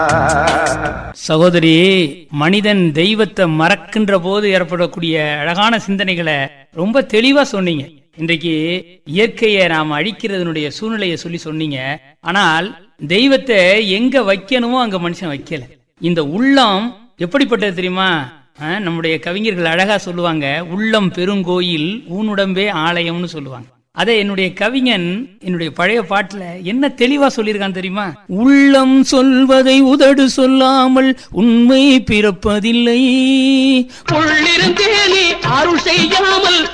சகோதரி மனிதன் தெய்வத்தை மறக்கின்ற போது ஏற்படக்கூடிய அழகான சிந்தனைகளை ரொம்ப தெளிவா சொன்னீங்க இன்றைக்கு இயற்கையை நாம் அழிக்கிறதனுடைய சூழ்நிலையை சொல்லி சொன்னீங்க ஆனால் தெய்வத்தை எங்க வைக்கணுமோ அங்க மனுஷன் வைக்கல இந்த உள்ளம் எப்படிப்பட்டது தெரியுமா ஆ, நம்முடைய கவிஞர்கள் அழகா சொல்லுவாங்க உள்ளம் பெருங்கோயில் ஊனுடம்பே ஆலயம்னு சொல்லுவாங்க அதே என்னுடைய கவிஞன் என்னுடைய பழைய பாட்டுல என்ன தெளிவா சொல்லியிருக்கான் தெரியுமா உள்ளம் சொல்வதை உதடு சொல்லாமல் உண்மை பிறப்பதில்லை உள்ளிருந்தே நீ அருள் செய்யாமல்